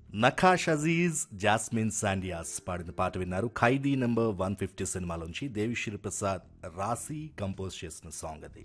నఖాష్ Aziz jasmine శాండియాస్ పాడిన పాట విన్నారు ఖైదీ నెంబర్ వన్ ఫిఫ్టీ సినిమాలోంచి దేవిశ్రీ ప్రసాద్ రాసి కంపోజ్ చేసిన సాంగ్ అది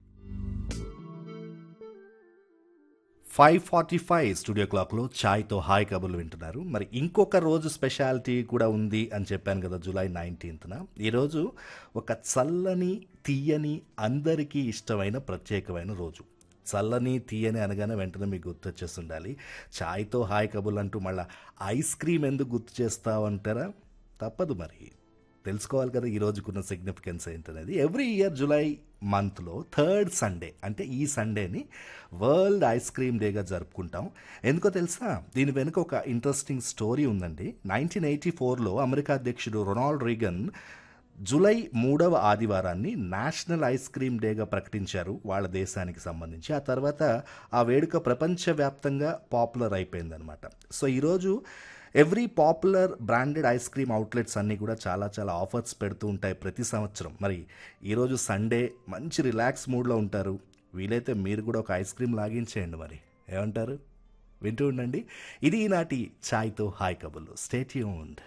ఫైవ్ ఫార్టీ ఫైవ్ స్టూడియో క్లాక్లో ఛాయ్తో హాయ్ కబుర్లు వింటున్నారు మరి ఇంకొక రోజు స్పెషాలిటీ కూడా ఉంది అని చెప్పాను కదా జూలై నైన్టీన్త్న ఈరోజు ఒక చల్లని తీయని అందరికీ ఇష్టమైన ప్రత్యేకమైన రోజు చల్లని తీయని అనగానే వెంటనే మీకు గుర్తు వచ్చేసి ఉండాలి ఛాయ్తో హాయ్ కబుర్లు అంటూ మళ్ళీ ఐస్ క్రీమ్ ఎందుకు గుర్తు చేస్తావంటారా తప్పదు మరి తెలుసుకోవాలి కదా ఈ రోజుకున్న సిగ్నిఫికెన్స్ ఏంటనేది ఎవ్రీ ఇయర్ జూలై మంత్లో థర్డ్ సండే అంటే ఈ సండేని వరల్డ్ ఐస్ క్రీమ్ డేగా జరుపుకుంటాం ఎందుకో తెలుసా దీని వెనుక ఒక ఇంట్రెస్టింగ్ స్టోరీ ఉందండి నైన్టీన్ ఎయిటీ ఫోర్లో అమెరికా అధ్యక్షుడు రొనాల్డ్ రీగన్ జూలై మూడవ ఆదివారాన్ని నేషనల్ ఐస్ క్రీమ్ డేగా ప్రకటించారు వాళ్ళ దేశానికి సంబంధించి ఆ తర్వాత ఆ వేడుక ప్రపంచవ్యాప్తంగా పాపులర్ అయిపోయిందనమాట సో ఈరోజు every popular branded ice cream outlets అన్నీ కూడా చాలా చాలా ఆఫర్స్ పెడుతూ ఉంటాయి ప్రతి సంవత్సరం మరి ఈరోజు సండే మంచి రిలాక్స్ మూడ్లో ఉంటారు వీలైతే మీరు కూడా ఒక ఐస్ క్రీమ్ లాగించేయండి మరి ఏమంటారు వింటూ ఉండండి ఇది ఈనాటి ఛాయ్తో హాయ్ కబుర్లు స్టేట్యూన్డ్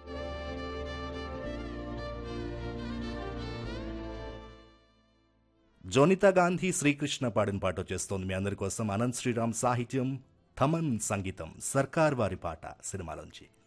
జోనితా గాంధీ శ్రీకృష్ణ పాడిన పాట వచ్చేస్తోంది మీ అందరి కోసం అనంత్ శ్రీరామ్ సాహిత్యం థమన్ సంగీతం సర్కార్ వారి పాట సినిమాలోంచి